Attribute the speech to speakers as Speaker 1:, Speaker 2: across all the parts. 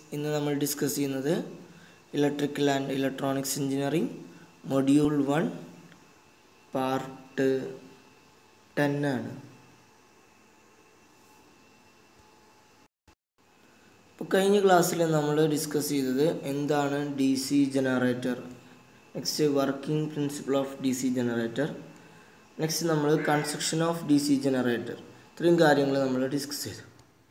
Speaker 1: ഇന്ന് നമ്മൾ ഡിസ്കസ് ചെയ്യുന്നത് electrical and electronics engineering module one part ten ആണ് ഇപ്പോൾ കഴിഞ്ഞ ക്ലാസ്സിൽ നമ്മൾ ഡിസ്കസ് ചെയ്തത് എന്താണ് D C generator next working principle of D C generator next നമ്മൾ construction of D C generator ഇത്രയും കാര്യങ്ങൾ നമ്മൾ ഡിസ്കസ് ചെയ്തു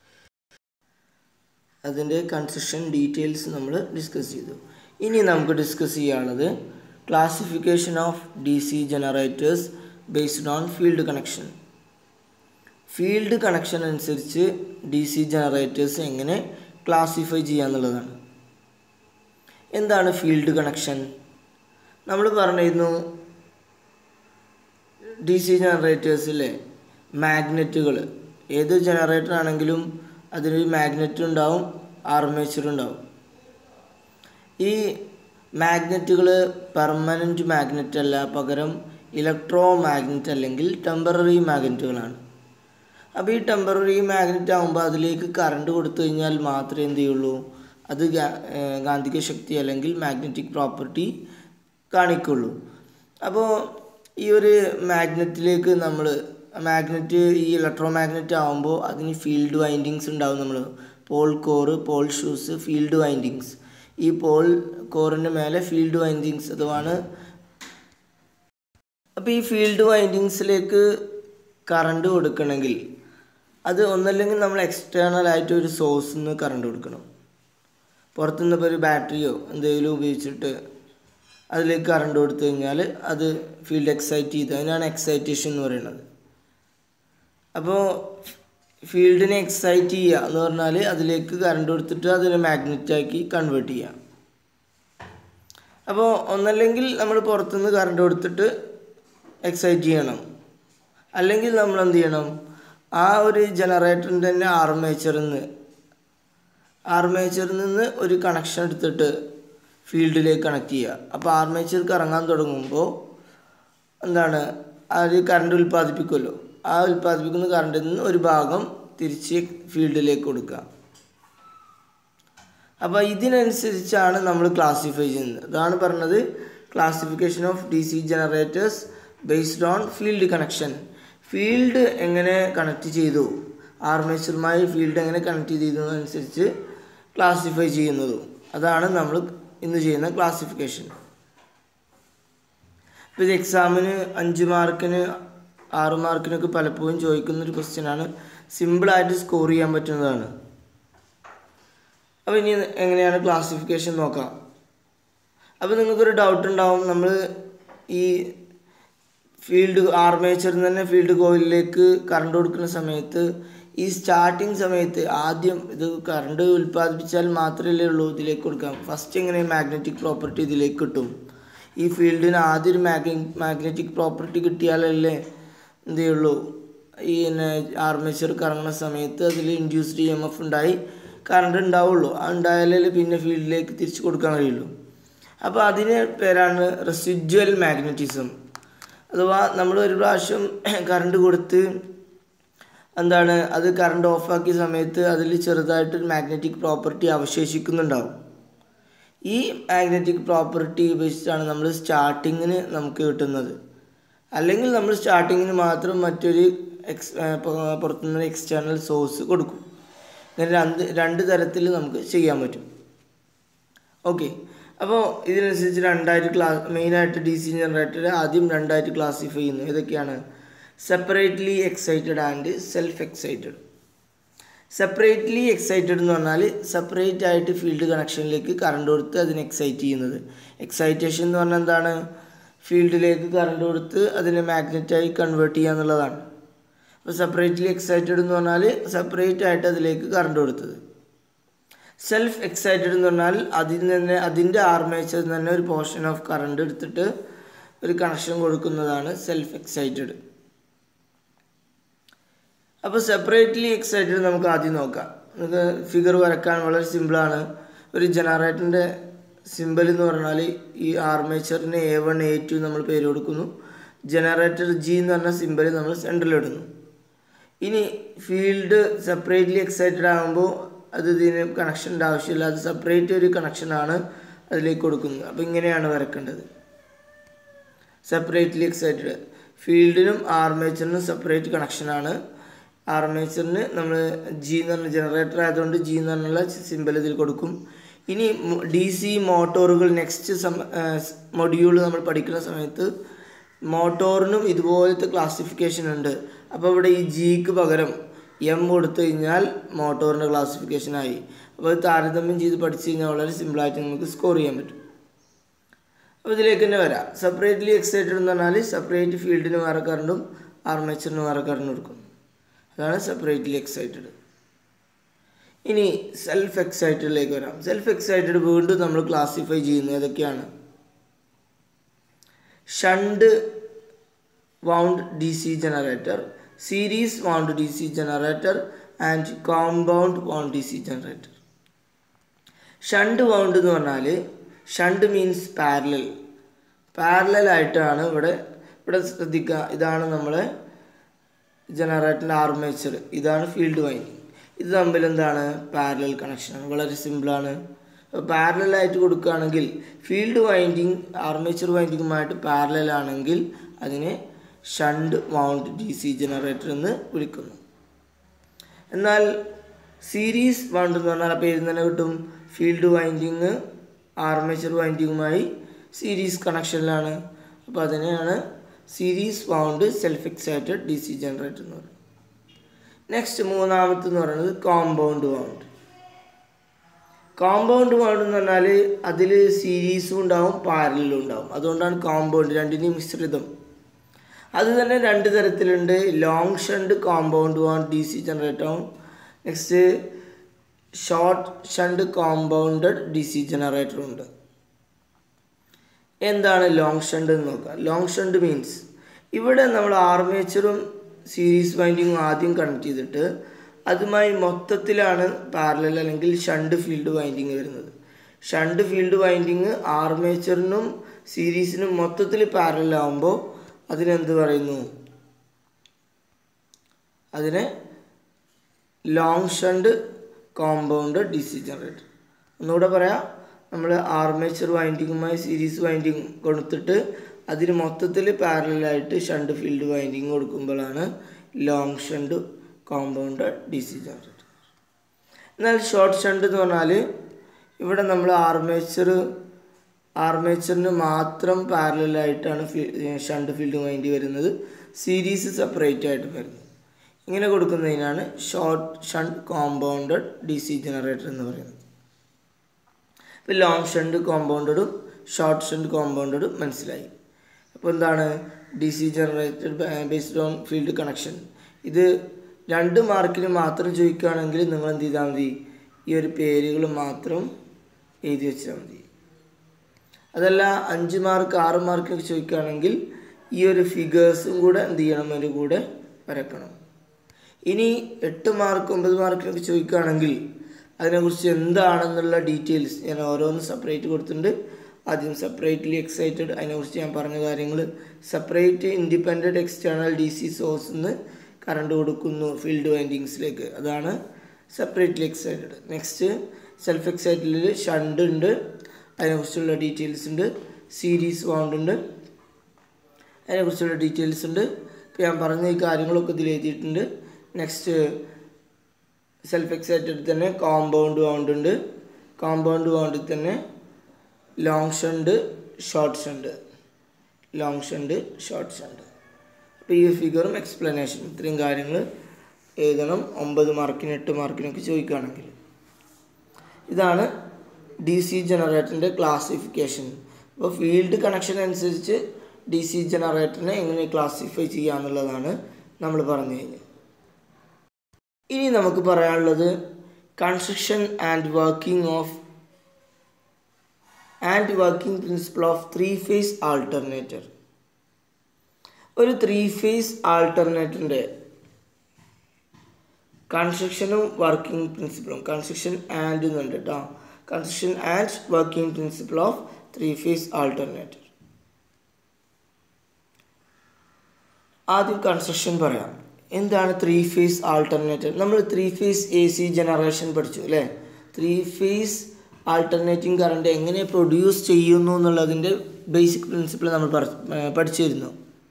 Speaker 1: അതിൻ്റെ കൺസ്ട്രക്ഷൻ ഡീറ്റെയിൽസ് നമ്മൾ ഡിസ്കസ് ചെയ്തു ഇനി നമുക്ക് ഡിസ്കസ് ചെയ്യാനുള്ളത് classification of D C generators based on field connection field connection അനുസരിച്ച് ഡി സി ജനറേറ്റേഴ്സ് എങ്ങനെ ക്ലാസിഫൈ ചെയ്യാന്നുള്ളതാണ് എന്താണ് ഫീൽഡ് കണക്ഷൻ നമ്മൾ പറഞ്ഞിരുന്നു ഡി സി ജനറേറ്റേഴ്സിലെ മാഗ്നറ്റുകൾ ഏത് ജനറേറ്റർ ആണെങ്കിലും അതിനൊരു മാഗ്നറ്റ് ഉണ്ടാവും ആർമേച്ചർ ഉണ്ടാവും ഈ മാഗ്നറ്റുകൾ പെർമനൻറ്റ് മാഗ്നറ്റ് അല്ല പകരം ഇലക്ട്രോ മാഗ്നറ്റ് അല്ലെങ്കിൽ ടെമ്പററി മാഗ്നറ്റുകളാണ് അപ്പോൾ ഈ ടെമ്പററി മാഗ്നറ്റ് ആകുമ്പോൾ അതിലേക്ക് കറണ്ട് കൊടുത്തു കഴിഞ്ഞാൽ മാത്രമേ എന്ത് ചെയ്യുള്ളൂ അത് ഗാന്ധിക ശക്തി അല്ലെങ്കിൽ മാഗ്നറ്റിക് പ്രോപ്പർട്ടി കാണിക്കുള്ളൂ അപ്പോൾ ഈ ഒരു മാഗ്നറ്റിലേക്ക് നമ്മൾ മാഗ്നറ്റ് ഈ ഇലക്ട്രോ മാഗ്നറ്റ് ആകുമ്പോൾ അതിന് ഫീൽഡ് വൈൻഡിങ്സ് ഉണ്ടാവും നമ്മൾ pole core pole shoes field windings ഈ പോൾ കോറിൻ്റെ മേലെ ഫീൽഡ് വൈൻഡിങ്സ് അതുമാണ് അപ്പോൾ ഈ ഫീൽഡ് വൈൻഡിങ്സിലേക്ക് കറണ്ട് കൊടുക്കണമെങ്കിൽ അത് ഒന്നല്ലെങ്കിൽ നമ്മൾ എക്സ്റ്റേണൽ ആയിട്ട് ഒരു സോഴ്സിൽ നിന്ന് കറണ്ട് കൊടുക്കണം പുറത്തുനിന്ന് ഇപ്പോൾ ഒരു ബാറ്ററിയോ എന്തെങ്കിലും ഉപയോഗിച്ചിട്ട് അതിലേക്ക് കറണ്ട് കൊടുത്തു കഴിഞ്ഞാൽ അത് ഫീൽഡ് എക്സൈറ്റ് ചെയ്ത് അതിനാണ് എക്സൈറ്റേഷൻ എന്ന് പറയുന്നത് അപ്പോൾ ഫീൽഡിനെ എക്സൈറ്റ് ചെയ്യുക എന്ന് പറഞ്ഞാൽ അതിലേക്ക് കറണ്ട് കൊടുത്തിട്ട് അതിനെ മാഗ്നറ്റാക്കി കൺവേർട്ട് ചെയ്യുക അപ്പോൾ ഒന്നല്ലെങ്കിൽ നമ്മൾ പുറത്തുനിന്ന് കറണ്ട് കൊടുത്തിട്ട് എക്സൈറ്റ് ചെയ്യണം അല്ലെങ്കിൽ നമ്മൾ എന്ത് ചെയ്യണം ആ ഒരു ജനറേറ്ററിൻ്റെ തന്നെ ആർമേച്ചറിൽ നിന്ന് ആർമേച്ചറിൽ നിന്ന് ഒരു കണക്ഷൻ എടുത്തിട്ട് ഫീൽഡിലേക്ക് കണക്ട് ചെയ്യുക അപ്പോൾ ആർമേച്ചർ കറങ്ങാൻ തുടങ്ങുമ്പോൾ എന്താണ് അത് കറണ്ട് ഉൽപ്പാദിപ്പിക്കുമല്ലോ ആ ഉൽപ്പാദിപ്പിക്കുന്ന കറണ്ടിൽ നിന്ന് ഒരു ഭാഗം തിരിച്ച് ഫീൽഡിലേക്ക് കൊടുക്കുക അപ്പോൾ ഇതിനനുസരിച്ചാണ് നമ്മൾ ക്ലാസിഫൈ ചെയ്യുന്നത് അതാണ് പറഞ്ഞത് classification of D C generators based on field connection field എങ്ങനെ കണക്ട് ചെയ്തു ആർമേച്ചറുമായി ഫീൽഡ് എങ്ങനെ കണക്ട് ചെയ്തതനുസരിച്ച് ക്ലാസിഫൈ ചെയ്യുന്നതും അതാണ് നമ്മൾ ഇന്ന് ചെയ്യുന്ന ക്ലാസിഫിക്കേഷൻ ഇപ്പോൾ ഇത് എക്സാമിന് അഞ്ച് മാർക്കിന് ആറ് മാർക്കിനൊക്കെ പലപ്പോഴും ചോദിക്കുന്ന ഒരു ക്വസ്റ്റ്യനാണ് സിമ്പിളായിട്ട് സ്കോർ ചെയ്യാൻ പറ്റുന്നതാണ് അപ്പോൾ ഇനി എങ്ങനെയാണ് ക്ലാസിഫിക്കേഷൻ നോക്കാം അപ്പോൾ നിങ്ങൾക്കൊരു ഡൗട്ട് ഉണ്ടാവും നമ്മൾ ഈ ഫീൽഡ് ആർമേച്ചറിൽ തന്നെ ഫീൽഡ് കോയിലിലേക്ക് കറണ്ട് കൊടുക്കുന്ന സമയത്ത് ഈ സ്റ്റാർട്ടിങ് സമയത്ത് ആദ്യം ഇത് കറണ്ട് ഉൽപ്പാദിപ്പിച്ചാൽ മാത്രമല്ലേ ഉള്ളൂ ഇതിലേക്ക് കൊടുക്കാം ഫസ്റ്റ് എങ്ങനെ മാഗ്നറ്റിക് പ്രോപ്പർട്ടി ഇതിലേക്ക് കിട്ടും ഈ ഫീൽഡിന് ആദ്യം ഒരു മാഗ്ന മാഗ്നറ്റിക് പ്രോപ്പർട്ടി കിട്ടിയാലല്ലേ എന്ത് ചെയ്യുള്ളൂ ഈ ആർമേച്ചർ കറങ്ങുന്ന സമയത്ത് അതിൽ ഇൻഡ്യൂസ്ഡ് ഇ എം എഫ് ഉണ്ടായി കറണ്ട് ഉണ്ടാവുള്ളൂ ആ ഉണ്ടായാലേ പിന്നെ ഫീൽഡിലേക്ക് തിരിച്ചു കൊടുക്കാൻ കഴിയുള്ളൂ അപ്പോൾ അതിന് പേരാണ് റെസിജ്വൽ മാഗ്നറ്റിസം അഥവാ നമ്മൾ ഒരു പ്രാവശ്യം കറണ്ട് കൊടുത്ത് എന്താണ് അത് കറണ്ട് ഓഫാക്കിയ സമയത്ത് അതിൽ ചെറുതായിട്ടൊരു മാഗ്നറ്റിക് പ്രോപ്പർട്ടി അവശേഷിക്കുന്നുണ്ടാവും ഈ മാഗ്നറ്റിക് പ്രോപ്പർട്ടി ഉപയോഗിച്ചിട്ടാണ് നമ്മൾ സ്റ്റാർട്ടിങ്ങിന് നമുക്ക് കിട്ടുന്നത് അല്ലെങ്കിൽ നമ്മൾ സ്റ്റാർട്ടിങ്ങിന് മാത്രം മറ്റൊരു എക്സ് പുറത്തുനിന്ന് എക്സ്റ്റേണൽ സോഴ്സ് കൊടുക്കും ഇങ്ങനെ രണ്ട് രണ്ട് തരത്തിൽ നമുക്ക് ചെയ്യാൻ പറ്റും ഓക്കെ അപ്പോൾ ഇതിനനുസരിച്ച് രണ്ടായിട്ട് ക്ലാസ് മെയിനായിട്ട് ഡി സി ജനറേറ്റർ ആദ്യം രണ്ടായിട്ട് ക്ലാസിഫൈ ചെയ്യുന്നു ഏതൊക്കെയാണ് separately excited and self excited separately excited എന്ന് പറഞ്ഞാൽ സെപ്പറേറ്റ് ആയിട്ട് ഫീൽഡ് കണക്ഷനിലേക്ക് കറണ്ട് കൊടുത്ത് അതിനെ എക്സൈറ്റ് ചെയ്യുന്നത് എക്സൈറ്റേഷൻ എന്ന് പറഞ്ഞാൽ എന്താണ് ഫീൽഡിലേക്ക് കറണ്ട് കൊടുത്ത് അതിനെ മാഗ്നറ്റായി കൺവേർട്ട് ചെയ്യുക എന്നുള്ളതാണ് അപ്പോൾ സെപ്പറേറ്റ്ലി എക്സൈറ്റഡ് എന്ന് പറഞ്ഞാൽ സെപ്പറേറ്റ് ആയിട്ട് അതിലേക്ക് കറണ്ട് കൊടുത്തത് സെൽഫ് എക്സൈറ്റഡ് എന്ന് പറഞ്ഞാൽ അതിൽ തന്നെ അതിൻ്റെ ആർമേച്ചറിൽ തന്നെ ഒരു പോർഷൻ ഓഫ് കറണ്ട് എടുത്തിട്ട് ഒരു കണക്ഷൻ കൊടുക്കുന്നതാണ് സെൽഫ് എക്സൈറ്റഡ് അപ്പോൾ സെപ്പറേറ്റ്ലി എക്സൈറ്റഡ് നമുക്ക് ആദ്യം നോക്കാം നമുക്ക് ഫിഗർ വരക്കാൻ വളരെ സിമ്പിളാണ് ഒരു ജനറേറ്ററിൻ്റെ സിമ്പിൾ എന്ന് പറഞ്ഞാൽ ഈ ആർമേച്ചറിന് എ വൺ എ ടു നമ്മൾ പേര് കൊടുക്കുന്നു ജനറേറ്റർ ജി എന്ന് പറഞ്ഞ സിമ്പിൾ നമ്മൾ സെൻറ്ററിൽ ഇടുന്നു ഇനി ഫീൽഡ് സെപ്പറേറ്റ്ലി എക്സൈറ്റഡ് ആകുമ്പോൾ അത് ഇതിന് കണക്ഷൻ്റെ ആവശ്യമില്ല അത് സെപ്പറേറ്റ് ഒരു കണക്ഷനാണ് അതിലേക്ക് കൊടുക്കുന്നത് അപ്പോൾ ഇങ്ങനെയാണ് വരക്കേണ്ടത് സെപ്പറേറ്റ്ലി എക്സൈറ്റഡ് ഫീൽഡിനും ആർമേച്ചറിനും സെപ്പറേറ്റ് കണക്ഷനാണ് ആർമേച്ചറിന് നമ്മൾ ജി എന്ന് പറഞ്ഞ ജനറേറ്റർ ആയതുകൊണ്ട് ജി എന്ന് പറഞ്ഞുള്ള സിമ്പൽ ഇതിൽ കൊടുക്കും ഇനി ഡി സി മോട്ടോറുകൾ നെക്സ്റ്റ് സം മൊഡ്യൂൾ നമ്മൾ പഠിക്കുന്ന സമയത്ത് മോട്ടോറിനും ഇതുപോലത്തെ ക്ലാസിഫിക്കേഷൻ ഉണ്ട് അപ്പോൾ ഇവിടെ ഈ ജിക്ക് പകരം എം കൊടുത്തു കഴിഞ്ഞാൽ മോട്ടോറിൻ്റെ ക്ലാസിഫിക്കേഷനായി അപ്പോൾ ഇത് താരതമ്യം ചെയ്ത് പഠിച്ചു കഴിഞ്ഞാൽ വളരെ സിമ്പിളായിട്ട് നിങ്ങൾക്ക് സ്കോർ ചെയ്യാൻ പറ്റും അപ്പോൾ ഇതിലേക്ക് തന്നെ വരാം സെപ്പറേറ്റ്ലി എക്സൈറ്റഡ് എന്ന് പറഞ്ഞാൽ സെപ്പറേറ്റ് ഫീൽഡിന് വേറെ കറണ്ടും ആർമേച്ചറിന് വേറെ കറണ്ട് കൊടുക്കും അതാണ് സെപ്പറേറ്റ്ലി എക്സൈറ്റഡ് ഇനി സെൽഫ് എക്സൈറ്റഡിലേക്ക് വരാം സെൽഫ് എക്സൈറ്റഡ് വീണ്ടും നമ്മൾ ക്ലാസിഫൈ ചെയ്യുന്നത് ഏതൊക്കെയാണ് shunt wound D C generator series wound D C generator and compound wound D C generator shunt wound എന്ന് പറഞ്ഞാൽ ഷണ്ട് മീൻസ് പാരലൽ പാരലൽ ആയിട്ടാണ് ഇവിടെ ഇവിടെ ശ്രദ്ധിക്കുക ഇതാണ് നമ്മളെ ജനറേറ്ററിൻ്റെ ആർമേച്ചർ ഇതാണ് ഫീൽഡ് വൈൻഡിങ് ഇത് തമ്മിൽ എന്താണ് പാരലൽ കണക്ഷനാണ് വളരെ സിമ്പിളാണ് പാരലായിട്ട് കൊടുക്കുകയാണെങ്കിൽ ഫീൽഡ് വൈൻഡിങ് ആർമേച്ചർ വൈൻഡിങ്ങുമായിട്ട് പാരലൽ ആണെങ്കിൽ അതിനെ shunt wound D C generator എന്ന് വിളിക്കുന്നു എന്നാൽ സീരീസ് വൗണ്ട് എന്ന് പറഞ്ഞാൽ പേര് തന്നെ കിട്ടും ഫീൽഡ് വൈൻഡിങ് ആർമേച്ചർ വൈൻഡിങ്ങുമായി സീരീസ് കണക്ഷനിലാണ് അപ്പോൾ അതിനെയാണ് series wound self excited D C generator എന്ന് പറയുന്നത് നെക്സ്റ്റ് മൂന്നാമത്തെ എന്ന് പറയുന്നത് കോമ്പൗണ്ട് വൗണ്ട് കോമ്പൗണ്ട് വൗണ്ട് എന്ന് പറഞ്ഞാൽ അതിൽ സീരീസും ഉണ്ടാവും പാരലും ഉണ്ടാവും അതുകൊണ്ടാണ് കോമ്പൗണ്ട് രണ്ടിനെയും മിശ്രിതം അത് തന്നെ രണ്ട് തരത്തിലുണ്ട് long shunt compound wound D C generator ആവും next short shunt compounded D C generator ഉണ്ട് എന്താണ് ലോങ് ഷണ്ട് എന്ന് നോക്കാം ലോങ് ഷണ്ട് മീൻസ് ഇവിടെ നമ്മൾ ആർമേച്ചറും സീരീസ് വൈൻഡിങ്ങും ആദ്യം കണക്ട് ചെയ്തിട്ട് അതുമായി മൊത്തത്തിലാണ് പാരലൽ അല്ലെങ്കിൽ ഷണ്ട് ഫീൽഡ് വൈൻഡിങ് വരുന്നത് ഷണ്ട് ഫീൽഡ് വൈൻഡിങ് ആർമേച്ചറിനും സീരീസിനും മൊത്തത്തിൽ പാരലൽ ആകുമ്പോൾ അതിനെന്ത് പറയുന്നു അതിനെ long shunt compound D C generator ഒന്നുകൂടെ പറയാം നമ്മൾ ആർമേച്ചർ വൈൻഡിങ്ങുമായി സീരീസ് വൈൻഡിങ് കൊടുത്തിട്ട് അതിന് മൊത്തത്തിൽ പാരലായിട്ട് ഷണ്ട് ഫീൽഡ് വൈൻഡിങ് കൊടുക്കുമ്പോഴാണ് long shunt compound D C generator എന്നാൽ ഷോർട്ട് ഷണ്ട് എന്ന് പറഞ്ഞാൽ ഇവിടെ നമ്മൾ ആർമേച്ചർ ആർമേച്ചറിന് മാത്രം പാരലായിട്ടാണ് ഷണ്ട് ഫീൽഡ് വൈൻഡ് വരുന്നത് സീരീസ് സെപ്പറേറ്റ് ആയിട്ട് വരുന്നത് ഇങ്ങനെ കൊടുക്കുന്നതിനാണ് short shunt compounded D C generator എന്ന് പറയുന്നത് ഇപ്പോൾ ലോങ് ഷണ്ട് കോമ്പൗണ്ടഡും ഷോർട്ട് ഷണ്ട് കോമ്പൗണ്ടഡും മനസ്സിലായി അപ്പോൾ എന്താണ് D C generated based on field connection ഇത് രണ്ട് മാർക്കിന് മാത്രം ചോദിക്കുകയാണെങ്കിൽ നിങ്ങൾ എന്ത് ചെയ്താൽ മതി ഈ ഒരു പേരുകൾ മാത്രം എഴുതി വെച്ചാൽ മതി അതല്ല അഞ്ച് മാർക്ക് ആറ് മാർക്കിനൊക്കെ ചോദിക്കുകയാണെങ്കിൽ ഈ ഒരു ഫിഗേഴ്സും കൂടെ എന്ത് ചെയ്യണം അതിൻ്റെ കൂടെ വരക്കണം ഇനി എട്ട് മാർക്ക് ഒമ്പത് മാർക്കിനൊക്കെ ചോദിക്കുകയാണെങ്കിൽ അതിനെക്കുറിച്ച് എന്താണെന്നുള്ള ഡീറ്റെയിൽസ് ഞാൻ ഓരോന്ന് സെപ്പറേറ്റ് കൊടുത്തിട്ടുണ്ട് ആദ്യം സെപ്പറേറ്റ്ലി എക്സൈറ്റഡ് അതിനെക്കുറിച്ച് ഞാൻ പറഞ്ഞ കാര്യങ്ങൾ separate independent external D C source നിന്ന് കറണ്ട് കൊടുക്കുന്നു ഫീൽഡ് വൈൻഡിങ്സിലേക്ക് അതാണ് സെപ്പറേറ്റ്ലി എക്സൈറ്റഡ് നെക്സ്റ്റ് സെൽഫ് എക്സൈറ്റഡിൽ ഷണ്ട് ഉണ്ട് അതിനെക്കുറിച്ചുള്ള ഡീറ്റെയിൽസ് ഉണ്ട് സീരീസ് വൗണ്ട് ഉണ്ട് അതിനെക്കുറിച്ചുള്ള ഡീറ്റെയിൽസ് ഉണ്ട് ഇപ്പോൾ ഞാൻ പറഞ്ഞ ഈ കാര്യങ്ങളൊക്കെ ഇതിൽ എഴുതിയിട്ടുണ്ട് നെക്സ്റ്റ് സെൽഫ് എക്സൈറ്റഡ് തന്നെ കോമ്പൗണ്ട് വൗണ്ട് ഉണ്ട് കോമ്പൗണ്ട് വൗണ്ടിൽ തന്നെ long shunt short shunt long shunt short shunt അപ്പോൾ ഈ ഫിഗറും എക്സ്പ്ലനേഷൻ ഇത്രയും കാര്യങ്ങൾ എഴുതണം ഒമ്പത് മാർക്കിന് എട്ട് മാർക്കിനൊക്കെ ചോദിക്കുകയാണെങ്കിൽ ഇതാണ് ഡി സി ജനറേറ്ററിൻ്റെ ക്ലാസിഫിക്കേഷൻ അപ്പോൾ ഫീൽഡ് കണക്ഷൻ അനുസരിച്ച് ഡി സി ജനറേറ്ററിനെ എങ്ങനെ ക്ലാസിഫൈ ചെയ്യാന്നുള്ളതാണ് നമ്മൾ പറഞ്ഞു കഴിഞ്ഞത് ഇനി നമുക്ക് പറയാനുള്ളത് construction and working of and working principle of three phase alternator ഒരു ത്രീ ഫേസ് ആൾട്ടർനേറ്ററിൻ്റെ കൺസ്ട്രക്ഷനും വർക്കിംഗ് പ്രിൻസിപ്പിളും കൺസ്ട്രക്ഷൻ ആൻഡ് എന്നുണ്ട് കേട്ടോ construction and working principle of three phase alternator ആദ്യം കൺസ്ട്രക്ഷൻ പറയാം എന്താണ് ത്രീ ഫേസ് ആൾട്ടർനേറ്റർ നമ്മൾ three phase A C generation പഠിച്ചു അല്ലേ ത്രീ ഫേസ് ആൾട്ടർനേറ്റിംഗ് കറണ്ട് എങ്ങനെ പ്രൊഡ്യൂസ് ചെയ്യുന്നു എന്നുള്ളതിൻ്റെ ബേസിക് പ്രിൻസിപ്പിൾ നമ്മൾ പഠിച്ചിരുന്നു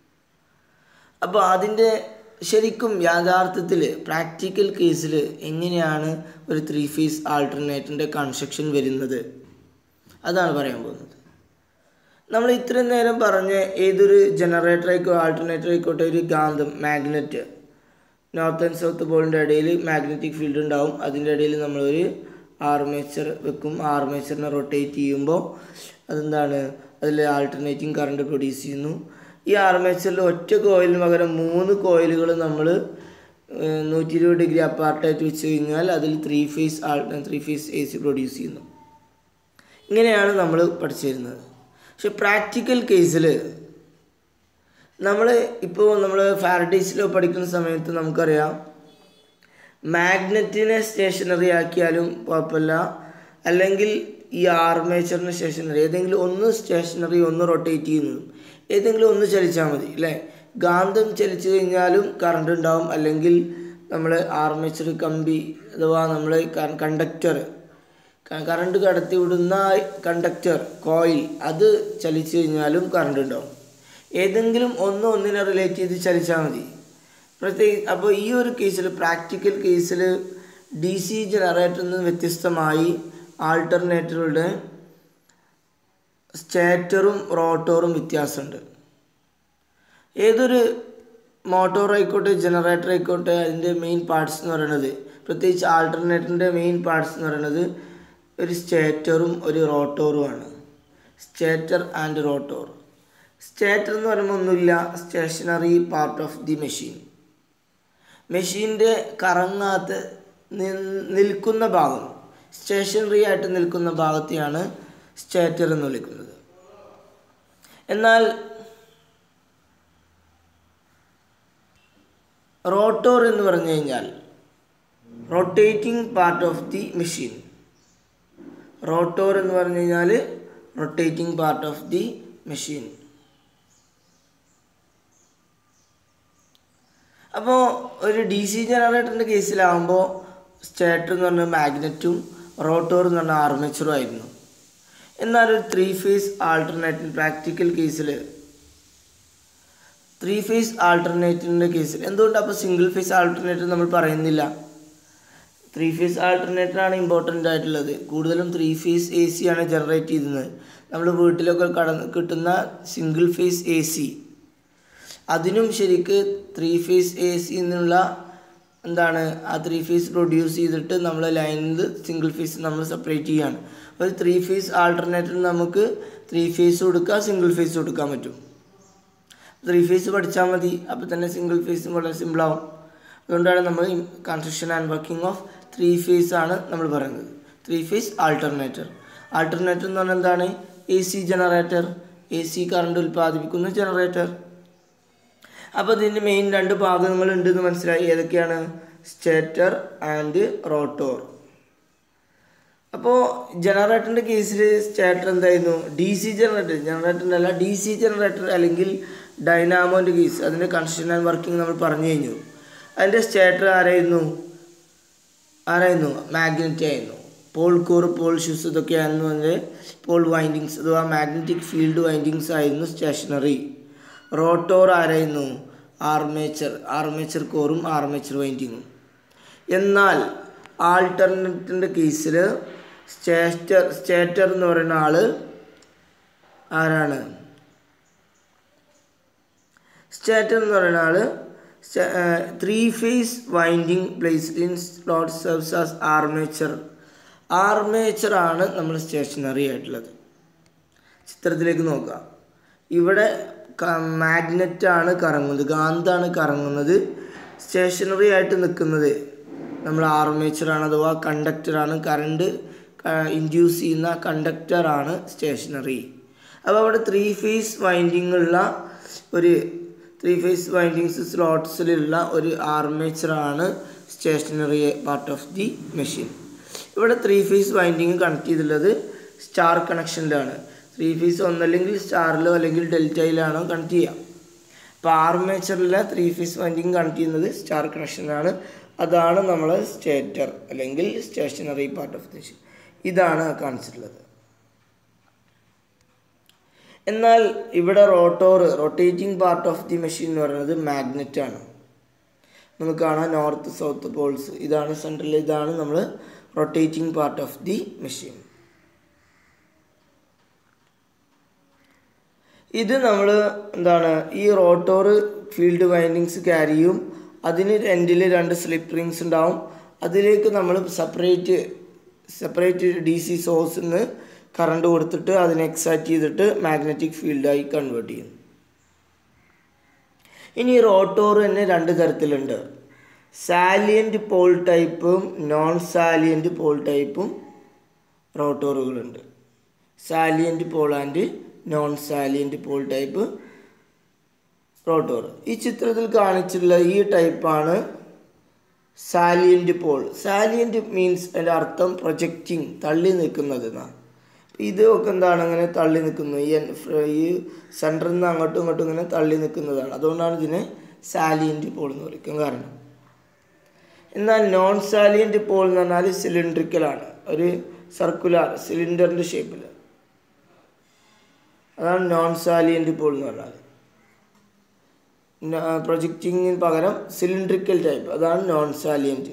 Speaker 1: അപ്പോൾ അതിൻ്റെ ശരിക്കും യാഥാർത്ഥ്യത്തിൽ പ്രാക്ടിക്കൽ കേസിൽ എങ്ങനെയാണ് ഒരു ത്രീ ഫേസ് ആൾട്ടർനേറ്ററിൻ്റെ കൺസ്ട്രക്ഷൻ വരുന്നത് അതാണ് പറയാൻ പോകുന്നത് നമ്മൾ ഇത്രയും നേരം പറഞ്ഞ ഏതൊരു ജനറേറ്റർ ആയിക്കോ ആൾട്ടർനേറ്റർ ആയിക്കോട്ടെ ഒരു കാന്തം മാഗ്നറ്റ് നോർത്ത് ആൻഡ് സൗത്ത് പോളിൻ്റെ ഇടയിൽ മാഗ്നറ്റിക് ഫീൽഡ് ഉണ്ടാവും അതിൻ്റെ ഇടയിൽ നമ്മളൊരു ആർമേച്ചർ വെക്കും ആർമേച്ചറിനെ റൊട്ടേറ്റ് ചെയ്യുമ്പോൾ അതെന്താണ് അതിൽ ആൾട്ടർനേറ്റിംഗ് കറണ്ട് പ്രൊഡ്യൂസ് ചെയ്യുന്നു ഈ ആർമേച്ചറിൽ ഒറ്റ കോയിലിന് പകരം മൂന്ന് കോയിലുകൾ നമ്മൾ നൂറ്റി ഇരുപത് ഡിഗ്രി അപ്പാർട്ടായിട്ട് വെച്ച് കഴിഞ്ഞാൽ അതിൽ ത്രീ ഫേസ് ആൾ three phase A C produce ചെയ്യുന്നു ഇങ്ങനെയാണ് നമ്മൾ പഠിച്ചിരുന്നത് പക്ഷെ പ്രാക്ടിക്കൽ കേസിൽ നമ്മൾ ഇപ്പോൾ നമ്മൾ ഫാരഡേസിലോ പഠിക്കുന്ന സമയത്ത് നമുക്കറിയാം മാഗ്നറ്റിനെ സ്റ്റേഷനറി ആക്കിയാലും കുഴപ്പമില്ല അല്ലെങ്കിൽ ഈ ആർമേച്ചറിന് സ്റ്റേഷനറി ഏതെങ്കിലും ഒന്ന് സ്റ്റേഷനറി ഒന്ന് റൊട്ടേറ്റ് ചെയ്യുന്നതും ഏതെങ്കിലും ഒന്ന് ചലിച്ചാൽ മതി അല്ലേ ഗാന്ധം ചലിച്ചു കഴിഞ്ഞാലും കറണ്ട് ഉണ്ടാവും അല്ലെങ്കിൽ നമ്മൾ ആർമേച്ചർ കമ്പി അഥവാ നമ്മൾ കണ്ടക്ടർ കറണ്ട് കടത്തി വിടുന്ന കണ്ടക്ടർ കോയിൽ അത് ചലിച്ചു കഴിഞ്ഞാലും കറണ്ട് ഉണ്ടാവും ഏതെങ്കിലും ഒന്ന് ഒന്നിനെ റിലേറ്റ് ചെയ്ത് ചലിച്ചാൽ മതി പ്രത്യേകിച്ച് അപ്പോൾ ഈ ഒരു കേസിൽ പ്രാക്ടിക്കൽ കേസിൽ ഡി സി ജനറേറ്ററിൽ നിന്ന് വ്യത്യസ്തമായി ആൾട്ടർനേറ്ററുടെ സ്റ്റേറ്ററും റോട്ടോറും വ്യത്യാസമുണ്ട് ഏതൊരു മോട്ടോർ ആയിക്കോട്ടെ ജനറേറ്റർ ആയിക്കോട്ടെ അതിൻ്റെ മെയിൻ പാർട്സ് എന്ന് പറയുന്നത് പ്രത്യേകിച്ച് ആൾട്ടർനേറ്ററിൻ്റെ മെയിൻ പാർട്സ് എന്ന് പറയുന്നത് ഒരു സ്റ്റേറ്ററും ഒരു റോട്ടോറുമാണ് സ്റ്റേറ്റർ ആൻഡ് റോട്ടോർ സ്റ്റേറ്റർ എന്ന് പറയുമ്പോൾ ഒന്നുമില്ല stationary part of the machine മെഷീൻ്റെ കറങ്ങാത്ത നിൽക്കുന്ന ഭാഗം സ്റ്റേഷനറി ആയിട്ട് നിൽക്കുന്ന ഭാഗത്തെയാണ് സ്റ്റേറ്റർ എന്ന് വിളിക്കുന്നത് എന്നാൽ റോട്ടോർ എന്ന് പറഞ്ഞു കഴിഞ്ഞാൽ rotating part of the machine rotor എന്ന് പറഞ്ഞു കഴിഞ്ഞാൽ rotating part of the machine അപ്പോൾ ഒരു ഡി സി ജനറേറ്ററിൻ്റെ കേസിലാകുമ്പോൾ സ്റ്റേറ്റർ എന്ന് പറഞ്ഞ മാഗ്നറ്റും റോട്ടോർ എന്ന് പറഞ്ഞ ആർമേച്ചറും ആയിരുന്നു എന്നാൽ ഒരു ത്രീ ഫേസ് ആൾട്ടർനേറ്റീവ് പ്രാക്ടിക്കൽ കേസിൽ ത്രീ ഫേസ് ആൾട്ടർനേറ്റീവിൻ്റെ കേസിൽ എന്തുകൊണ്ട് അപ്പോൾ സിംഗിൾ ഫേസ് ആൾട്ടർനേറ്റീവ് നമ്മൾ പറയുന്നില്ല ത്രീ ഫേസ് ആൾട്ടർനേറ്ററാണ് ഇമ്പോർട്ടൻ്റ് ആയിട്ടുള്ളത് കൂടുതലും ത്രീ ഫേസ് എ സി ആണ് ജനറേറ്റ് ചെയ്യുന്നത് നമ്മൾ വീട്ടിലൊക്കെ കടന്ന് കിട്ടുന്ന സിംഗിൾ ഫേസ് എ സി അതിനും ശരിക്ക് ത്രീ ഫേസ് എ സി എന്നുള്ള എന്താണ് ആ ത്രീ ഫേസ് പ്രൊഡ്യൂസ് ചെയ്തിട്ട് നമ്മൾ ലൈനിൽ സിംഗിൾ ഫേസ് നമ്മൾ സെപ്പറേറ്റ് ചെയ്യാണ് ഒരു ത്രീ ഫേസ് ആൾട്ടർനേറ്റീവ് നമുക്ക് ത്രീ ഫേസ് കൊടുക്കാം സിംഗിൾ ഫേസ് കൊടുക്കാൻ പറ്റും ത്രീ ഫേസ് പഠിച്ചാൽ മതി അപ്പോൾ തന്നെ സിംഗിൾ ഫേസും വളരെ സിമ്പിളാവും അതുകൊണ്ടാണ് നമ്മൾ construction and working of three phase ആണ് നമ്മൾ പറയുന്നത് ത്രീ ഫേസ് ആൾട്ടർനേറ്റർ ആൾട്ടർനേറ്റർ എന്ന് പറഞ്ഞാൽ എന്താണ് A C generator A C current ഉൽപ്പാദിപ്പിക്കുന്ന ജനറേറ്റർ അപ്പോൾ ഇതിൻ്റെ മെയിൻ രണ്ട് ഭാഗങ്ങൾ ഉണ്ടെന്ന് മനസ്സിലായി ഏതൊക്കെയാണ് സ്റ്റേറ്റർ ആൻഡ് റോട്ടോർ അപ്പോൾ ജനറേറ്ററിൻ്റെ കേസിൽ സ്റ്റേറ്റർ എന്തായിരുന്നു ഡി സി ജനറേറ്റർ ജനറേറ്ററിൻ്റെ അല്ല ഡി സി ജനറേറ്റർ അല്ലെങ്കിൽ ഡൈനാമോൻ്റെ കേസ് അതിൻ്റെ കൺസ്ട്രക്ഷൻ ആൻഡ് വർക്കിംഗ് നമ്മൾ പറഞ്ഞു കഴിഞ്ഞു അതിൻ്റെ സ്റ്റേറ്റർ ആരായിരുന്നു ആരായിരുന്നു മാഗ്നറ്റ് ആയിരുന്നു പോൾ കോർ പോൾ ഷൂസ് ഇതൊക്കെയായിരുന്നു അതിൻ്റെ പോൾ വൈൻഡിങ്സ് അഥവാ മാഗ്നറ്റിക് ഫീൽഡ് വൈൻഡിങ്സ് ആയിരുന്നു സ്റ്റേഷനറി റോട്ടോർ ആരായിരുന്നു ആർമേച്ചർ ആർമേച്ചർ കോറും ആർമേച്ചർ വൈൻഡിങ്ങും എന്നാൽ ആൾട്ടർനേറ്റിൻ്റെ കേസിൽ സ്റ്റേറ്റർ സ്റ്റേറ്റർ എന്ന് പറയുന്ന ആൾ ആരാണ് സ്റ്റേറ്റർ എന്ന് പറയുന്ന ആൾ three phase winding placed in slot serves as armature armature ആണ് നമ്മൾ സ്റ്റേഷനറി ആയിട്ടുള്ളത് ചിത്രത്തിലേക്ക് നോക്കുക ഇവിടെ മാഗ്നറ്റാണ് കറങ്ങുന്നത് കാന്താണ് കറങ്ങുന്നത് സ്റ്റേഷനറി ആയിട്ട് നിൽക്കുന്നത് നമ്മൾ ആർമേച്ചറാണ് അഥവാ കണ്ടക്ടറാണ് കറണ്ട് ഇൻഡ്യൂസ് ചെയ്യുന്ന കണ്ടക്ടറാണ് സ്റ്റേഷനറി അപ്പോൾ അവിടെ ത്രീ ഫേസ് വൈൻഡിങ് ഉള്ള ഒരു ത്രീ ഫേസ് വൈൻഡിങ്സ് സ്ലോട്ട്സിലുള്ള ഒരു ആർമേച്ചറാണ് stationary part of the machine ഇവിടെ ത്രീ ഫേസ് വൈൻഡിങ് കണക്ട് ചെയ്തിട്ടുള്ളത് സ്റ്റാർ കണക്ഷനിലാണ് ത്രീ ഫേസ് ഒന്നല്ലെങ്കിൽ സ്റ്റാറിലോ അല്ലെങ്കിൽ ഡെൽറ്റയിലാണോ കണക്ട് ചെയ്യാം അപ്പോൾ ആർമേച്ചറിലെ ത്രീ ഫേസ് വൈൻഡിങ് കണക്ട് ചെയ്യുന്നത് സ്റ്റാർ കണക്ഷനാണ് അതാണ് നമ്മളെ സ്റ്റേറ്റർ അല്ലെങ്കിൽ stationary part of the machine ഇതാണ് കാണിച്ചിട്ടുള്ളത് എന്നാൽ ഇവിടെ rotor rotating part of the machine എന്ന് പറയുന്നത് മാഗ്നറ്റ് ആണ് നമുക്ക് കാണാം നോർത്ത് സൗത്ത് പോൾസ് ഇതാണ് സെൻട്രൽ ഇതാണ് നമ്മൾ rotating part of the machine ഇത് നമ്മൾ എന്താണ് ഈ റോട്ടോർ ഫീൽഡ് വൈൻഡിങ്സ് ക്യാരി ചെയ്യും അതിന് എൻഡിൽ രണ്ട് സ്ലിപ്പ് റിങ്സ് ഉണ്ടാവും അതിലേക്ക് നമ്മൾ സെപ്പറേറ്റ് സെപ്പറേറ്റ് ഡി സി സോഴ്സിൽ നിന്ന് കറണ്ട് കൊടുത്തിട്ട് അതിനെ എക്സൈറ്റ് ചെയ്തിട്ട് മാഗ്നറ്റിക് ഫീൽഡായി കൺവേർട്ട് ചെയ്യും ഇനി റോട്ടോർ തന്നെ രണ്ട് തരത്തിലുണ്ട് സാലിയൻറ്റ് പോൾ ടൈപ്പും നോൺ സാലിയൻറ്റ് പോൾ ടൈപ്പും റോട്ടോറുകളുണ്ട് salient pole and non salient pole type rotor ഈ ചിത്രത്തിൽ കാണിച്ചിട്ടുള്ള ഈ ടൈപ്പാണ് സാലിയൻറ്റ് പോൾ സാലിയൻറ്റ് മീൻസ് അതിൻ്റെ അർത്ഥം പ്രൊജക്റ്റിംഗ് തള്ളി നിൽക്കുന്നത് എന്നാണ് ഇത് ഒക്കെ എന്താണ് അങ്ങനെ തള്ളി നിൽക്കുന്നത് ഈ എൻ- ഫ്ര- ഈ സെൻറ്ററിൽ നിന്ന് അങ്ങോട്ടും ഇങ്ങോട്ടും ഇങ്ങനെ തള്ളി നിൽക്കുന്നതാണ് അതുകൊണ്ടാണ് ഇതിനെ സാലിയൻറ്റ് പോൾ എന്ന് വിളിക്കാൻ കാരണം എന്നാൽ നോൺ സാലിയൻറ്റ് പോൾ എന്ന് പറഞ്ഞാൽ സിലിണ്ട്രിക്കലാണ് ഒരു സർക്കുലർ സിലിണ്ടറിൻ്റെ ഷേപ്പിൽ അതാണ് നോൺ സാലിയൻറ്റ് പോൾ എന്ന് പറഞ്ഞാൽ പ്രൊജക്റ്റിങ്ങിന് പകരം സിലിണ്ട്രിക്കൽ ടൈപ്പ് അതാണ് നോൺ സാലിയൻറ്റ്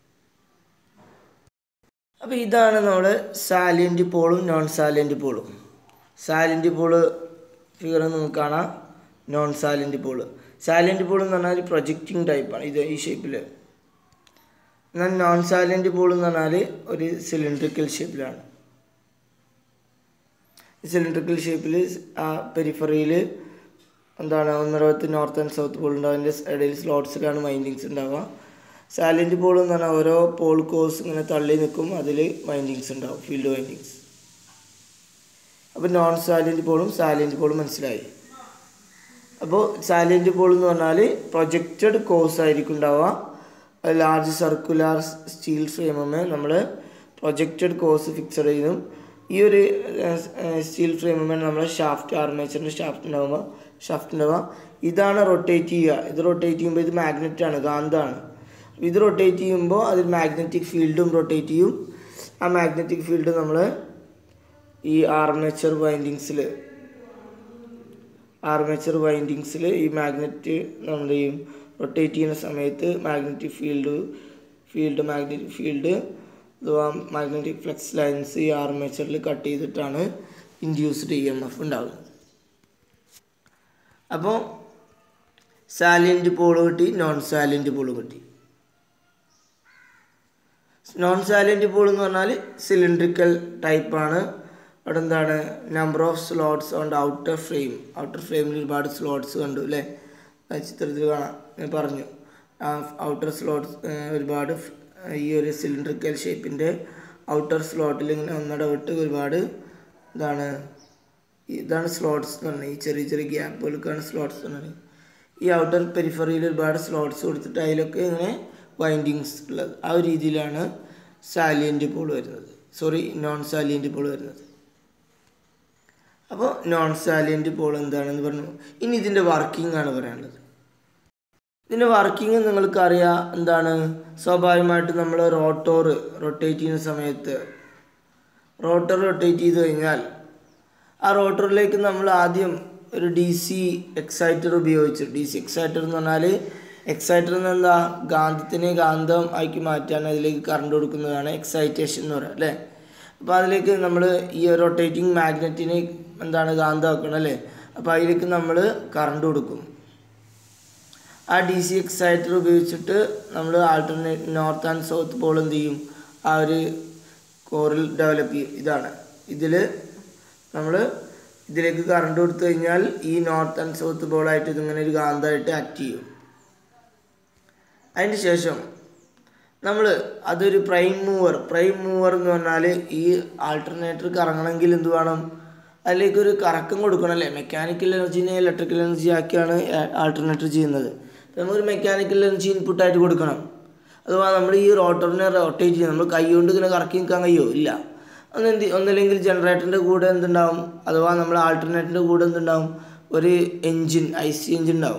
Speaker 1: അപ്പോൾ ഇതാണ് നമ്മുടെ സാലിയൻറ്റ് പോളും നോൺ സാലിയൻറ്റ് പോളും സാലിയൻറ്റ് പോള് ഫിഗർ നമുക്ക് കാണാം non salient pole salient pole എന്ന് പറഞ്ഞാൽ പ്രൊജക്റ്റിംഗ് ടൈപ്പാണ് ഇത് ഈ ഷേപ്പിൽ എന്നാൽ നോൺ സാലിയൻറ്റ് പോൾ എന്ന് പറഞ്ഞാൽ ഒരു സിലിണ്ട്രിക്കൽ ഷേപ്പിലാണ് സിലിണ്ട്രിക്കൽ ഷേപ്പിൽ ആ പെരിഫറിയിൽ എന്താണ് ഒന്നിടത്ത് നോർത്ത് ആൻഡ് സൗത്ത് പോൾ ഉണ്ടാവും അതിൻ്റെ ഇടയിൽ സ്ലോട്ട്സിലാണ് വൈൻഡിങ്സ് ഉണ്ടാവുക സാലൻറ്റ് പോൾ എന്ന് പറഞ്ഞാൽ ഓരോ പോൾ കോഴ്സ് ഇങ്ങനെ തള്ളി നിൽക്കും അതിൽ വൈൻഡിങ്സ് ഉണ്ടാവും ഫീൽഡ് വൈൻഡിങ്സ് അപ്പോൾ നോൺ സാലൻറ്റ് പോളും സാലൻറ്റ് പോളും മനസ്സിലായി അപ്പോൾ സാലൻറ്റ് പോൾ എന്ന് പറഞ്ഞാൽ പ്രൊജക്റ്റഡ് കോഴ്സ് ആയിരിക്കും ഉണ്ടാവുക ലാർജ് സർക്കുലാർ സ്റ്റീൽ ഫ്രെയിമേ നമ്മൾ പ്രൊജക്റ്റഡ് കോഴ്സ് ഫിക്സഡ് ചെയ്തും ഈ ഒരു സ്റ്റീൽ ഫ്രെയിമേ നമ്മൾ ഷാഫ്റ്റ് ആർമേച്ചറിൻ്റെ ഷാഫ്റ്റ് ഉണ്ടാകുമ്പോൾ ഷാഫ്റ്റ് ഉണ്ടാവുക ഇതാണ് റൊട്ടേറ്റ് ചെയ്യുക ഇത് റൊട്ടേറ്റ് ചെയ്യുമ്പോൾ ഇത് മാഗ്നറ്റ് ആണ് കാന്താണ് ഇത് റൊട്ടേറ്റ് ചെയ്യുമ്പോൾ അതിൽ മാഗ്നറ്റിക് ഫീൽഡും റൊട്ടേറ്റ് ചെയ്യും ആ മാഗ്നറ്റിക് ഫീൽഡ് നമ്മൾ ഈ ആർമേച്ചർ വൈൻഡിങ്സിൽ ആർമേച്ചർ വൈൻഡിങ്സിൽ ഈ മാഗ്നറ്റ് നമ്മൾ ഈ റൊട്ടേറ്റ് ചെയ്യുന്ന സമയത്ത് magnetic field field magnetic field അഥവാ മാഗ്നറ്റിക് ഫ്ലക്സ് ലൈൻസ് ഈ ആർമേച്ചറിൽ കട്ട് ചെയ്തിട്ടാണ് ഇൻഡ്യൂസ്ഡ് ഇ എം എഫ് ഉണ്ടാകുന്നത് അപ്പോൾ സാലിയൻറ്റ് പോള് കിട്ടി നോൺ സാലിയൻറ്റ് പോള് കിട്ടി നോൺ സാലിയൻറ്റ് പോൾ എന്ന് പറഞ്ഞാൽ സിലിണ്ട്രിക്കൽ ടൈപ്പാണ് അവിടെ എന്താണ് നമ്പർ ഓഫ് സ്ലോട്ട്സ് ഉണ്ട് ഔട്ടർ ഫ്രെയിം ഔട്ടർ ഫ്രെയിമിൽ ഒരുപാട് സ്ലോട്ട്സ് കണ്ടു അല്ലേ ആ ചിത്രത്തിൽ കാണാം ഞാൻ പറഞ്ഞു ആ ഔട്ടർ സ്ലോട്ട്സ് ഒരുപാട് ഫ്- ഈ ഒരു സിലിണ്ട്രിക്കൽ ഷേപ്പിൻ്റെ ഔട്ടർ സ്ലോട്ടിൽ ഇങ്ങനെ ഒന്നട വിട്ട് ഒരുപാട് ഇതാണ് ഇതാണ് സ്ലോട്ട്സ് എന്ന് പറഞ്ഞത് ഈ ചെറിയ ചെറിയ ഗ്യാപ്പുകൾക്കാണ് സ്ലോട്ട്സ് എന്ന് പറയുന്നത് ഈ ഔട്ടർ പെരിഫറിയിൽ ഒരുപാട് സ്ലോട്ട്സ് കൊടുത്തിട്ട് അതിലൊക്കെ ഇങ്ങനെ വൈൻഡിങ്സ് ഉള്ളത് ആ ഒരു രീതിയിലാണ് സാലിയൻറ്റ് പോൾ വരുന്നത് സോറി നോൺ സാലിയൻറ്റ് പോൾ വരുന്നത് അപ്പോൾ നോൺ സാലിയൻറ്റ് പോൾ എന്താണെന്ന് പറഞ്ഞു ഇനി ഇതിൻ്റെ വർക്കിംഗ് ആണ് പറയാനുള്ളത് ഇതിൻ്റെ വർക്കിംഗ് നിങ്ങൾക്കറിയാം എന്താണ് സ്വാഭാവികമായിട്ട് നമ്മൾ റോട്ടോർ റൊട്ടേറ്റ് ചെയ്യുന്ന സമയത്ത് റോട്ടർ റൊട്ടേറ്റ് ചെയ്ത് കഴിഞ്ഞാൽ ആ റോട്ടറിലേക്ക് നമ്മൾ ആദ്യം ഒരു ഡി സി എക്സൈറ്റർ ഉപയോഗിച്ചു ഡി സി എക്സൈറ്റർ എന്ന് പറഞ്ഞാൽ എക്സൈറ്റർ എന്ന് എന്താ ഗാന്ധത്തിനെ കാന്തം ആക്കി മാറ്റാൻ അതിലേക്ക് കറണ്ട് കൊടുക്കുന്നതാണ് എക്സൈറ്റേഷൻ എന്ന് പറയുക അല്ലേ അപ്പോൾ അതിലേക്ക് നമ്മൾ ഈ റൊട്ടേറ്റിംഗ് മാഗ്നറ്റിനെ എന്താണ് കാന്തമാക്കണം അല്ലേ അപ്പോൾ അതിലേക്ക് നമ്മൾ കറണ്ട് കൊടുക്കും ആ ഡി സി എക്സൈറ്റർ ഉപയോഗിച്ചിട്ട് നമ്മൾ alternate north and south pole എന്ത് ചെയ്യും ആ ഒരു കോറിൽ ഡെവലപ്പ് ചെയ്യും ഇതാണ് ഇതിൽ നമ്മൾ ഇതിലേക്ക് കറണ്ട് കൊടുത്തു കഴിഞ്ഞാൽ ഈ നോർത്ത് ആൻഡ് സൗത്ത് പോളായിട്ട് ഇതിങ്ങനെ ഒരു കാന്തമായിട്ട് ആക്ട് ചെയ്യും അതിന് ശേഷം നമ്മൾ അതൊരു പ്രൈം മൂവർ പ്രൈം മൂവർ എന്ന് പറഞ്ഞാൽ ഈ ആൾട്ടർനേറ്റർ കറങ്ങണമെങ്കിൽ എന്ത് വേണം അതിലേക്ക് ഒരു കറക്കം കൊടുക്കണം അല്ലേ മെക്കാനിക്കൽ എനർജീനെ ഇലക്ട്രിക്കൽ എനർജി ആക്കിയാണ് ആൾട്ടർനേറ്റർ ചെയ്യുന്നത് അപ്പോൾ നമുക്കൊരു മെക്കാനിക്കൽ എനർജി ഇൻപുട്ടായിട്ട് കൊടുക്കണം അഥവാ നമ്മൾ ഈ റോട്ടറിനെ റൊട്ടേറ്റ് ചെയ്യും നമ്മൾ കൈ കൊണ്ട് ഇങ്ങനെ കറക്കി നിൽക്കാൻ കഴിയുമോ ഇല്ല ഒന്നെന്ത് ഒന്നില്ലെങ്കിൽ ജനറേറ്ററിൻ്റെ കൂടെ എന്തുണ്ടാവും അഥവാ നമ്മൾ ആൾട്ടർനേറ്ററിൻ്റെ കൂടെ എന്തുണ്ടാവും ഒരു എൻജിൻ ഐ സി എൻജിൻ ഉണ്ടാവും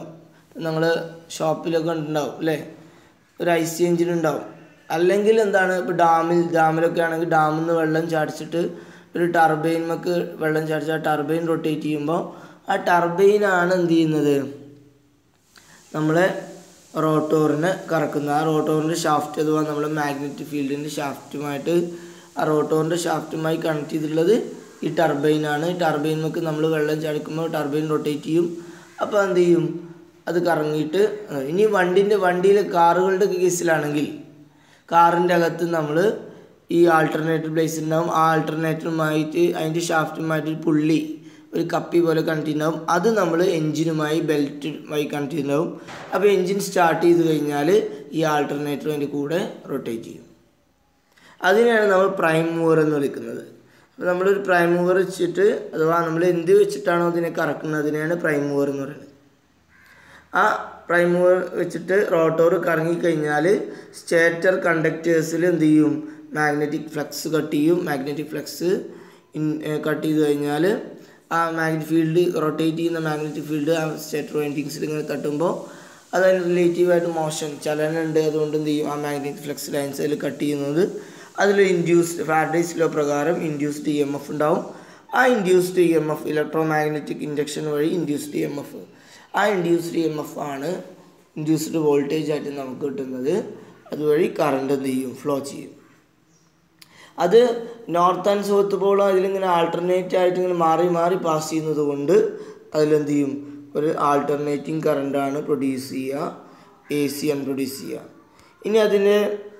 Speaker 1: നിങ്ങൾ ഷോപ്പിലൊക്കെ കണ്ടിട്ടുണ്ടാവും അല്ലേ ഒരു ഐ സി എഞ്ചിൻ ഉണ്ടാവും അല്ലെങ്കിൽ എന്താണ് ഇപ്പോൾ ഡാമിൽ ഡാമിലൊക്കെ ആണെങ്കിൽ ഡാമിൽ നിന്ന് വെള്ളം ചാടിച്ചിട്ട് ഒരു ടർബൈൻമക്ക് വെള്ളം ചാടിച്ച് ആ ടർബൈൻ റൊട്ടേറ്റ് ചെയ്യുമ്പോൾ ആ ടർബൈനാണ് എന്ത് ചെയ്യുന്നത് നമ്മളെ റോട്ടോറിനെ കറക്കുന്നത് ആ റോട്ടോറിൻ്റെ ഷാഫ്റ്റ് അഥവാ നമ്മൾ മാഗ്നറ്റിക് ഫീൽഡിൻ്റെ ഷാഫ്റ്റുമായിട്ട് ആ റോട്ടോറിൻ്റെ ഷാഫ്റ്റുമായി കണക്ട് ചെയ്തിട്ടുള്ളത് ഈ ടർബൈനാണ് ഈ ടർബൈൻമക്ക് നമ്മൾ വെള്ളം ചാടിക്കുമ്പോൾ ടർബൈൻ റൊട്ടേറ്റ് ചെയ്യും അപ്പോൾ എന്ത് ചെയ്യും അത് കറങ്ങിയിട്ട് ആ, ഇനി വണ്ടിൻ്റെ വണ്ടിയിലെ കാറുകളുടെ കേസിലാണെങ്കിൽ കാറിൻ്റെ അകത്ത് നമ്മൾ ഈ ആൾട്ടർനേറ്റർ ബ്ലേസ് ഉണ്ടാവും ആ ആൾട്ടർനേറ്ററുമായിട്ട് അതിൻ്റെ ഷാഫ്റ്റുമായിട്ട് ഒരു പുള്ളി ഒരു കപ്പി പോലെ കണക്ട് ചെയ്യുന്നുണ്ടാവും അത് നമ്മൾ എൻജിനുമായി ബെൽറ്റുമായി കണക്ട് ചെയ്യുന്നുണ്ടാവും അപ്പോൾ എൻജിൻ സ്റ്റാർട്ട് ചെയ്ത് കഴിഞ്ഞാൽ ഈ ആൾട്ടർനേറ്റർ അതിൻ്റെ കൂടെ റൊട്ടേറ്റ് ചെയ്യും അതിനെയാണ് നമ്മൾ പ്രൈം മൂവർ എന്ന് വിളിക്കുന്നത് അപ്പോൾ നമ്മളൊരു പ്രൈം മൂവർ വെച്ചിട്ട് അഥവാ നമ്മൾ എന്ത് വെച്ചിട്ടാണോ അതിനെ കറക്കുന്നത് അതിനെയാണ് പ്രൈം മൂവർ എന്ന് പറയുന്നത് ആ പ്രൈം മൂവർ വെച്ചിട്ട് റോട്ടോർ കറങ്ങിക്കഴിഞ്ഞാൽ സ്റ്റേറ്റർ കണ്ടക്ടേഴ്സിൽ എന്ത് ചെയ്യും മാഗ്നറ്റിക് ഫ്ലക്സ് കട്ട് ചെയ്യും മാഗ്നറ്റിക് ഫ്ലക്സ് ഇൻ കട്ട് ചെയ്ത് കഴിഞ്ഞാൽ ആ മാഗ്നറ്റിക് ഫീൽഡ് റൊട്ടേറ്റ് ചെയ്യുന്ന മാഗ്നറ്റിക് ഫീൽഡ് ആ സ്റ്റേറ്റർ വൈൻഡിങ്സിൽ ഇങ്ങനെ തട്ടുമ്പോൾ അതതിന് റിലേറ്റീവായിട്ട് മോഷൻ ചലനം ഉണ്ട് അതുകൊണ്ട് എന്ത് ചെയ്യും ആ മാഗ്നറ്റിക് ഫ്ലക്സ് ലൈൻസ് അതിൽ കട്ട് ചെയ്യുന്നത് അതിൽ ഇൻഡ്യൂസ്ഡ് ഫാരഡേസ് ലോ പ്രകാരം ഇൻഡ്യൂസ്ഡ് ഇ എം എഫ് ഉണ്ടാവും ആ induced E M F electromagnetic induction വഴി ഇൻഡ്യൂസ്ഡ് ഇ എം എഫ് ആ ഇൻഡ്യൂസ്ഡ് ഇ എം എഫ് ആണ് ഇൻഡ്യൂസ്ഡ് വോൾട്ടേജ് ആയിട്ട് നമുക്ക് കിട്ടുന്നത് അതുവഴി കറണ്ട് എന്ത് ചെയ്യും ഫ്ലോ ചെയ്യും അത് നോർത്ത് ആൻഡ് സൗത്ത് പോളും അതിലിങ്ങനെ ആൾട്ടർനേറ്റ് ആയിട്ട് ഇങ്ങനെ മാറി മാറി പാസ് ചെയ്യുന്നത് കൊണ്ട് അതിലെന്ത് ചെയ്യും ഒരു ആൾട്ടർനേറ്റിംഗ് കറണ്ടാണ് പ്രൊഡ്യൂസ് ചെയ്യുക എ സി ആണ് പ്രൊഡ്യൂസ് ചെയ്യുക ഇനി അതിന്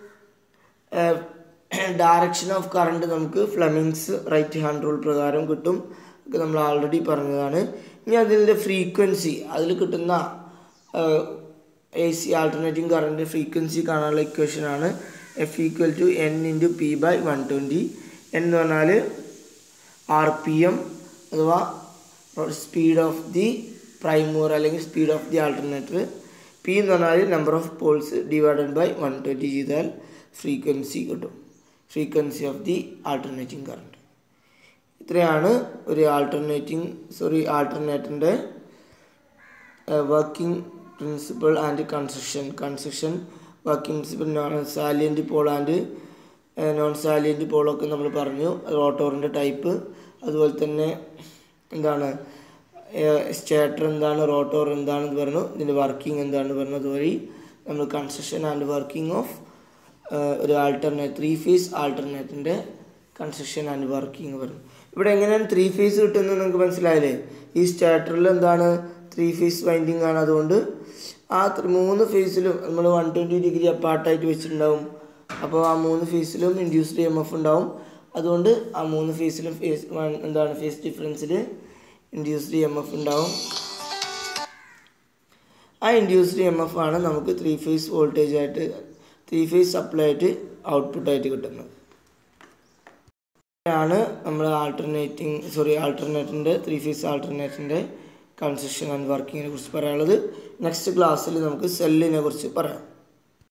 Speaker 1: ഡയറക്ഷൻ ഓഫ് കറണ്ട് നമുക്ക് ഫ്ലെമിങ്സ് റൈറ്റ് ഹാൻഡ് റൂൾ പ്രകാരം കിട്ടും ഒക്കെ നമ്മൾ ആൾറെഡി പറഞ്ഞതാണ് ഇനി അതിൻ്റെ ഫ്രീക്വൻസി അതിൽ കിട്ടുന്ന A C alternating current frequency കാണാനുള്ള ഇക്വേഷനാണ് F equal to N into P by one twenty N എന്ന് പറഞ്ഞാൽ ആർ പി എം അഥവാ speed of the prime mover അല്ലെങ്കിൽ speed of the alternator P എന്ന് പറഞ്ഞാൽ number of poles divided by one twenty ചെയ്താൽ frequency കിട്ടും frequency of the alternating current ഇത്രയാണ് ഒരു ആൾട്ടർനേറ്റിംഗ് സോറി ആൾട്ടർനേറ്ററിൻ്റെ working principle and construction construction working principle non salient pole and non salient പോളൊക്കെ നമ്മൾ പറഞ്ഞു റോട്ടോറിൻ്റെ ടൈപ്പ് അതുപോലെ തന്നെ എന്താണ് സ്റ്റേറ്റർ എന്താണ് റോട്ടോർ എന്താണെന്ന് പറഞ്ഞു ഇതിൻ്റെ വർക്കിംഗ് എന്താണെന്ന് പറഞ്ഞു അതുവഴി നമ്മൾ കൺസ്ട്രക്ഷൻ ആൻഡ് വർക്കിംഗ് ഓഫ് ഒരു ആൾട്ടർനേറ്റ് ത്രീ ഫേസ് ആൾട്ടർനേറ്റിൻ്റെ കൺസ്ട്രക്ഷൻ ആൻഡ് വർക്കിംഗ് പറഞ്ഞു ഇവിടെ എങ്ങനെയാണ് ത്രീ ഫേസ് കിട്ടുന്നത് നിങ്ങൾക്ക് മനസ്സിലായില്ലേ ഈ സ്റ്റാർട്ടറിൽ എന്താണ് ത്രീ ഫേസ് വൈൻഡിങ് ആണ് അതുകൊണ്ട് ആ ത്ര- മൂന്ന് ഫേസിലും നമ്മൾ വൺ ട്വൻറ്റി ഡിഗ്രി അപ്പാർട്ടായിട്ട് വെച്ചിട്ടുണ്ടാവും അപ്പോൾ ആ മൂന്ന് ഫേസിലും ഇൻഡ്യൂസ്ഡ് എം എഫ് ഉണ്ടാവും അതുകൊണ്ട് ആ മൂന്ന് ഫേസിലും ഫേസ് എന്താണ് ഫേസ് ഡിഫറൻസിൽ ഇൻഡ്യൂസ്ഡ് എം എഫ് ഉണ്ടാവും ആ ഇൻഡ്യൂസ്ഡ് എം എഫ് ആണ് നമുക്ക് ത്രീ ഫേസ് വോൾട്ടേജ് ആയിട്ട് ത്രീ ഫേസ് സപ്ലൈ ആയിട്ട് ഔട്ട്പുട്ടായിട്ട് കിട്ടുന്നത് ആണ് നമ്മൾ ആൾട്ടർനേറ്റിംഗ് സോറി ആൾട്ടർനേറ്റിൻ്റെ ത്രീ ഫേസ് ആൾട്ടർനേറ്റിൻ്റെ കൺസ്ട്രക്ഷൻ ആൻഡ് വർക്കിങ്ങിനെ കുറിച്ച് പറയാനുള്ളത് നെക്സ്റ്റ് ക്ലാസ്സിൽ നമുക്ക് സെല്ലിനെ കുറിച്ച് പറയാം